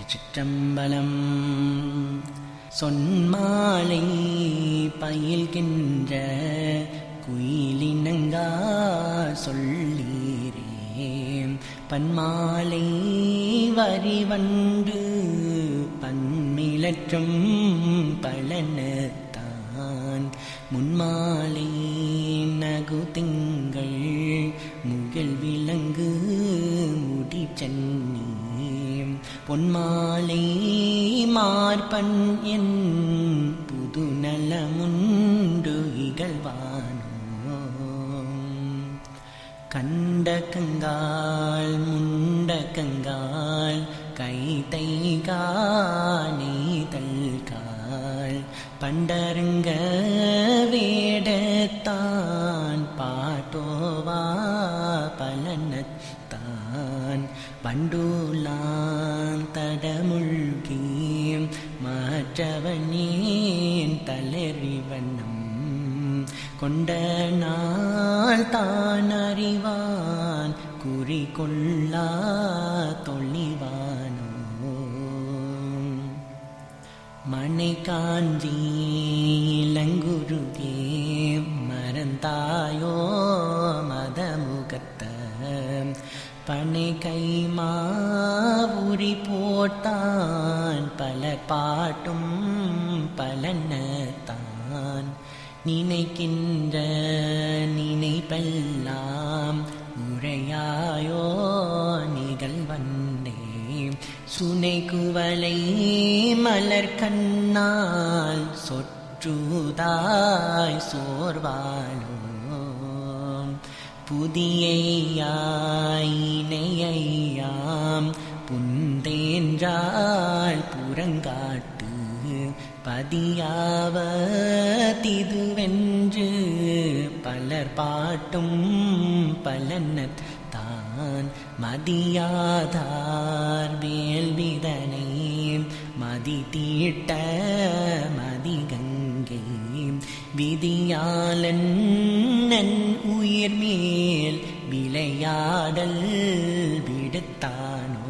திருச்சிற்றம்பலம் சொன்மாலை பயில்கின்ற குயிலினங்கா சொல்லீரே பன்மாலை வரிவண்டு பன்மிலற்றும் பலனத்தான் முன்மாலை நகு திங்கள் முகில் விலங்கு முடி சென்னி பொன்மாலை மார்பன் என் புது நலமுண்டு இகழ்வானோ கண்ட கங்கால் முண்ட கங்கால் கைதை காணீதல் கால் பண்டருங்க வேடத்தான் பாட்டோவா பலனத்தான் பண்டுலான் தடமுழ்கி மற்றவனேன் தளறிவண்ணம் கொண்ட நாள் தான் அறிவான் குறிக்கொள்ளா தொழிவானோ மனை காஞ்சி இளங்குருகே மறந்தாயோ மதமுகத்த பனை கைமா உரி போட்டான் பல பாட்டும் பலனத்தான் நினைக்கின்ற நினைப்பெல்லாம் உரையாயோ நிகழ்வந்தே சுனை குவலை மலர் கண்ணால் சொற்றுதாய் சோர்வாளோ புதியையாயினையாம் புந்தேன்றாள் புறங்காட்டு பதியாவ திதுவென்று பலர் பாட்டும் பலனத்தான் மதியாதார் வேல்விதனை மதி தீட்ட மதிகங்கை விதியாளன் நன் உயிர் மேல் விளையாடல் விடுத்தானோ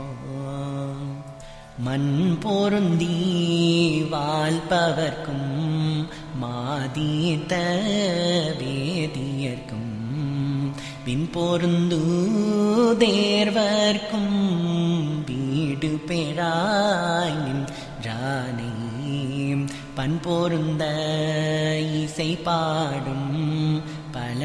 மண் பொருந்தி வாழ்பவர்க்கும் மாதித்த வேதியர்க்கும் பின் பொருந்து தேர்வர்க்கும் வீடு பெறாய் நின்றானே பண் பொருந்த இசை பாடும் பல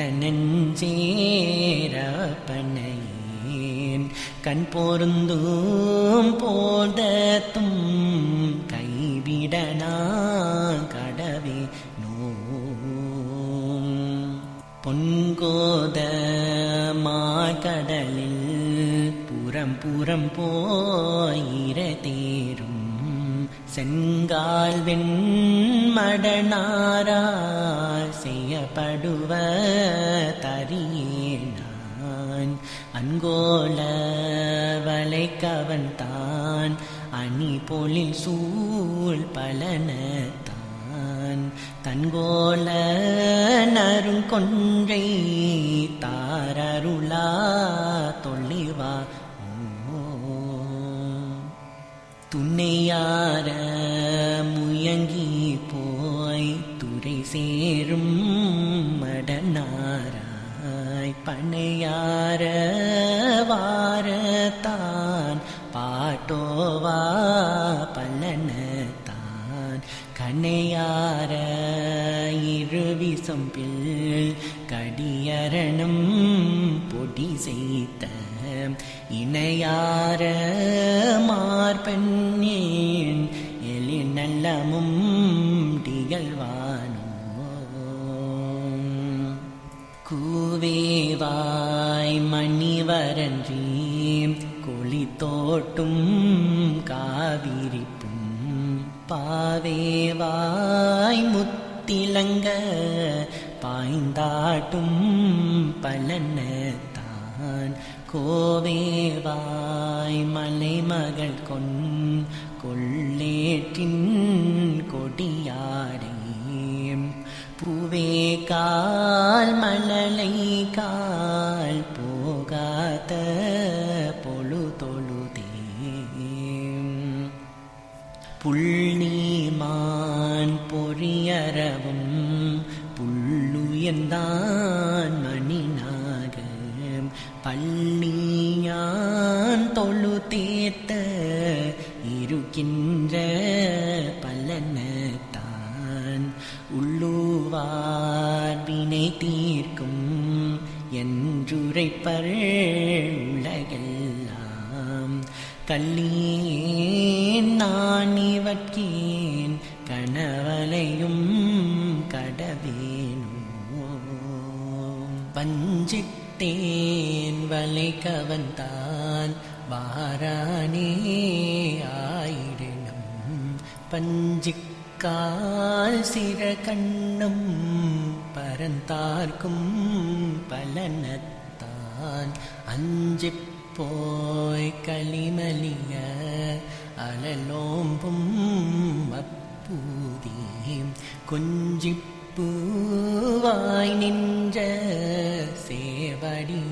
நெஞ்சேரப்பனையேன் கண் பொருந்தும் போதத்தும் கைவிடனா கடவே நோ பொன்கோத மாக்கடலில் புறம் புறம் போயிர தேரும் செங்கால் வெண்மடனாரால் செய்யப்படுவ தரியேனான் அங்கோல வளைக்கவன் தான் அணி பொழில் சூழ் பலனத்தான் தன்கோல நருங்கொன்றை தாரருளா தொள்ளிவா துணையார முயங்கி போய் துறை சேரும் மடனாராய் பனையார வாரத்தான் பாட்டோவா பல்லனத்தான் கனையார இருவிசம் பில் கடியரணம் பொடி செய்த இணையார மார்பெண்ணேன் எலி நல்லமும் திகழ்வானோ கூவேவாய் மணிவரன்றி கொளி தோட்டும் காவிரிப்பும் பாவேவாய் முத்திலங்க பாய்ந்தாட்டும் பலனத்தான் கோவேவாய் மலைமகள் கொன் கொள்ளேற்றின் கொடியாடே பூவே கால் மழலை கால் போகாத பொழு தொழுதே புள்ளிமான் பொறியறவும் புள்ளுயர்ந்தான் மணினாக பள்ளியான் தொழு தேத்த இருக்கின்ற பலனத்தான் உள்ளுவார் வினை தீர்க்கும் என்றுரைப்பர் உலகெல்லாம் கள்ளேன் நான் இவற்கேன் கணவலையும் கடவேனோ வஞ்சித்தேன் வலை கவன்தான் வாரானே ஆயிடனும் பஞ்சிக்கால் சிற கண்ணும் பரந்தார்க்கும் பலனத்தான் அஞ்சிப் போய் களிமலிய அலலோம்பும் அப்பூதி கொஞ்சிப்பூவாய் நின்ற சேவடியே